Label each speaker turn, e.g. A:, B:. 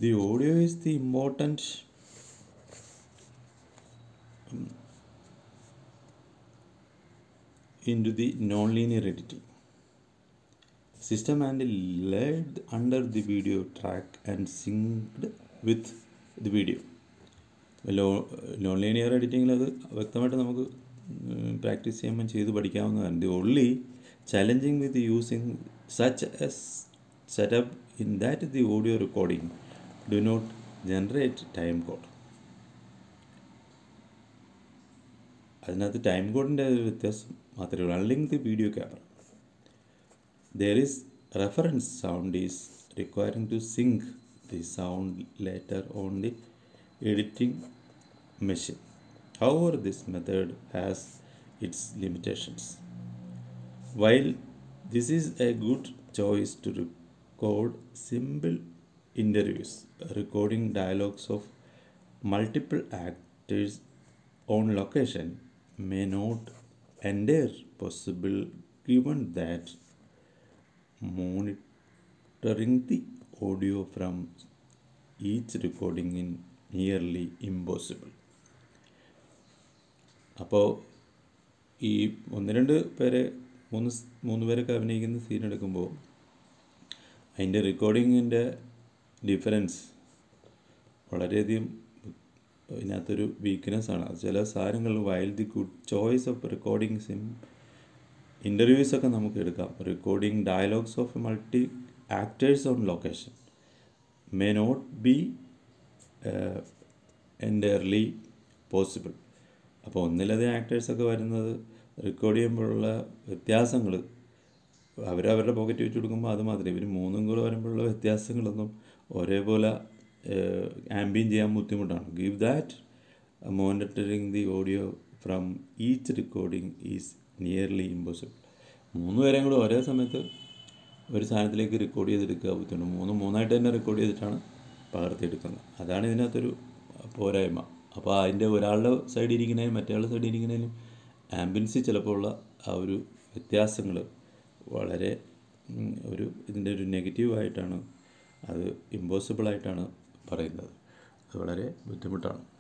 A: the audio is the important um, into the nonlinear editing system and laid under the video track and synced with the video low non linear എഡിറ്റിങ്ങിൽ അത് വ്യക്തമായിട്ട് നമുക്ക് practice ചെയ്യുമ്പോൾ ചെയ്ത് പഠിക്കാവുന്നതാണ് the only challenging with using such as setup in that the audio recording do not generate time code അതിനകത്ത് time കോഡിൻ്റെ ഒരു വ്യത്യാസം മാത്രമേ ഉള്ളൂ unlink the video camera there is reference sound is requiring to sync the sound later on the editing machine however this method has its limitations while this is a good choice to record simple interviews recording dialogues of multiple actors on location may not entire possible given that monitoring the audio from each recording in nearly impossible അപ്പോൾ ഈ ഒന്ന് രണ്ട് പേരെ മൂന്ന് സ് മൂന്ന് പേരൊക്കെ അഭിനയിക്കുന്ന സീൻ എടുക്കുമ്പോൾ അതിൻ്റെ റെക്കോർഡിങ്ങിൻ്റെ ഡിഫറൻസ് വളരെയധികം ഇതിനകത്തൊരു വീക്ക്നെസ് ആണ് അത് ചില സാധനങ്ങൾ while the good choice of recording sim interviews ഒക്കെ നമുക്ക് എടുക്കാം recording dialogues of multi actors on location may not be entirely possible അപ്പോൾ ഒന്നിലധികം ആക്ടേഴ്സൊക്കെ വരുന്നത് റെക്കോർഡ് ചെയ്യുമ്പോഴുള്ള വ്യത്യാസങ്ങൾ അവരവരുടെ പോക്കറ്റ് വെച്ച് കൊടുക്കുമ്പോൾ അത് മാത്രമേ ഇവർ മൂന്നും കൂടെ വരുമ്പോഴുള്ള വ്യത്യാസങ്ങളൊന്നും ഒരേപോലെ ആംബിയൻ ചെയ്യാൻ ബുദ്ധിമുട്ടാണ് give that monitoring the audio from each recording is nearly impossible മൂന്ന് പേരെയും കൂടെ ഒരേ സമയത്ത് ഒരു സാധനത്തിലേക്ക് റെക്കോർഡ് ചെയ്തെടുക്കുക ബുദ്ധിമുട്ട് മൂന്ന് മൂന്നായിട്ട് തന്നെ റെക്കോർഡ് ചെയ്തിട്ടാണ് പകർത്തിയെടുക്കുന്നത് അതാണ് ഇതിനകത്തൊരു പോരായ്മ അപ്പോൾ അതിൻ്റെ ഒരാളുടെ സൈഡിൽ ഇരിക്കുന്നതിനും മറ്റേ സൈഡിൽ ഇരിക്കുന്നതിനും ആംബുലൻസിൽ ചിലപ്പോൾ ഉള്ള ആ ഒരു വ്യത്യാസങ്ങൾ വളരെ ഒരു ഇതിൻ്റെ ഒരു നെഗറ്റീവായിട്ടാണ് അത് ഇമ്പോസിബിളായിട്ടാണ് പറയുന്നത് അത് വളരെ ബുദ്ധിമുട്ടാണ്